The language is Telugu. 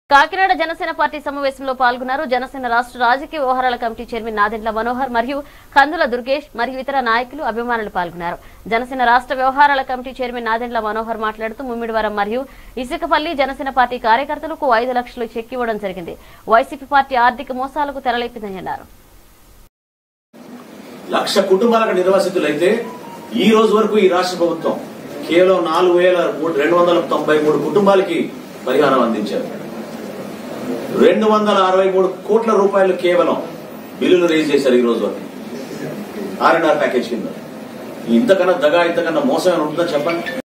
కాకినాడ జనసేన పార్టీ సమావేశంలో పాల్గొన్నారు జనసేన రాష్ట్ర రాజకీయ వ్యవహారాల కమిటీ చైర్మన్ నాదెండ్ల మనోహర్ మరియు కందుల దుర్గేష్ మరియు ఇతర నాయకులు అభిమానులు పాల్గొన్నారు జనసేన రాష్ట్ర వ్యవహారాల కమిటీ చైర్మన్ నాదెండ్ల మనోహర్ మాట్లాడుతూ ముమ్మిడివరం మరియు ఇసుకపల్లి జనసేన పార్టీ కార్యకర్తలకు ఐదు లక్షలు చెక్ ఇవ్వడం జరిగింది వైసీపీ పార్టీ ఆర్థిక మోసాలకు తెరలేపిందని అన్నారు లక్ష కుటుంబాలకు నిర్వాసితులైతే ఈ రోజు వరకు ఈ రాష్ట్ర ప్రభుత్వం కేవలం నాలుగు వేల మూడు- రెండు వందల తొంభై మూడు కుటుంబాలకి పరిహారం అందించారు రెండు వందల అరవై మూడు కోట్ల రూపాయలు కేవలం బిల్లులు రేజ్ చేశారు ఈ రోజు వరకు ఆర్ అండ్ ఆర్ ప్యాకేజ్ కింద ఇంతకన్నా దగా ఇంతకన్నా మోసం ఏమైనా ఉంటుందో చెప్పండి